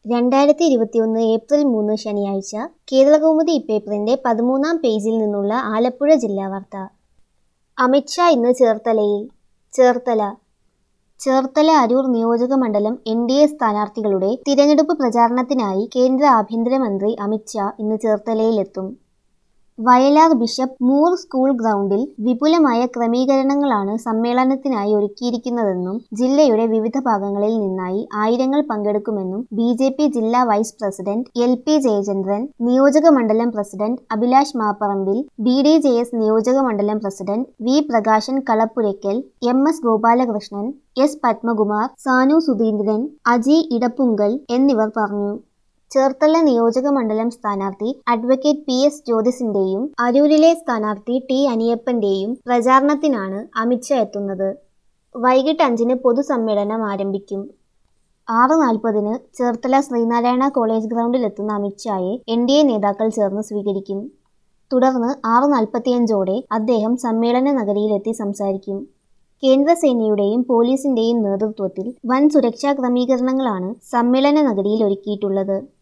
രണ്ടായിരത്തി ഇരുപത്തിയൊന്ന് ഏപ്രിൽ മൂന്ന് ശനിയാഴ്ച കേരളകൗമുദി ഇപ്പേപ്പറിന്റെ പതിമൂന്നാം പേജിൽ നിന്നുള്ള ആലപ്പുഴ ജില്ലാ വാർത്ത അമിത്ഷാ ഇന്ന് ചേർത്തലയിൽ ചേർത്തല ചേർത്തല അരൂർ നിയോജക മണ്ഡലം എൻ ഡി എ സ്ഥാനാർത്ഥികളുടെ തിരഞ്ഞെടുപ്പ് പ്രചാരണത്തിനായി കേന്ദ്ര ആഭ്യന്തരമന്ത്രി അമിത്ഷാ ഇന്ന് ചേർത്തലയിലെത്തും വയലാർ ബിഷപ്പ് മൂർ സ്കൂൾ ഗ്രൗണ്ടിൽ വിപുലമായ ക്രമീകരണങ്ങളാണ് സമ്മേളനത്തിനായി ഒരുക്കിയിരിക്കുന്നതെന്നും ജില്ലയുടെ വിവിധ ഭാഗങ്ങളിൽ നിന്നായി ആയിരങ്ങൾ പങ്കെടുക്കുമെന്നും ബി ജെ പി ജില്ലാ vice president L P Jayachandran നിയോജക മണ്ഡലം president Abhilash Mapparambil B D J S നിയോജക മണ്ഡലം president V Prakashan Kalappurakkal M S Gopalakrishnan S Padmakumar Sanu Sudheendran Aji Edappunkal എന്നിവർ പറഞ്ഞു ചേർത്തല നിയോജക മണ്ഡലം സ്ഥാനാർത്ഥി അഡ്വക്കേറ്റ് പി എസ് ജ്യോതിസിന്റെയും അരൂരിലെ സ്ഥാനാർത്ഥി ടി അനിയപ്പന്റെയും പ്രചാരണത്തിനാണ് അമിത്ഷാ എത്തുന്നത് വൈകിട്ട് അഞ്ചിന് പൊതുസമ്മേളനം ആരംഭിക്കും ആറ് നാൽപ്പതിന് ചേർത്തല ശ്രീനാരായണ കോളേജ് ഗ്രൗണ്ടിലെത്തുന്ന അമിത്ഷായെ എൻ ഡി എ നേതാക്കൾ ചേർന്ന് സ്വീകരിക്കും തുടർന്ന് ആറ് നാൽപ്പത്തിയഞ്ചോടെ അദ്ദേഹം സമ്മേളന നഗരിയിലെത്തി സംസാരിക്കും കേന്ദ്രസേനയുടെയും പോലീസിന്റെയും നേതൃത്വത്തിൽ വൻ സുരക്ഷാ ക്രമീകരണങ്ങളാണ് സമ്മേളന നഗരിയിൽ ഒരുക്കിയിട്ടുള്ളത്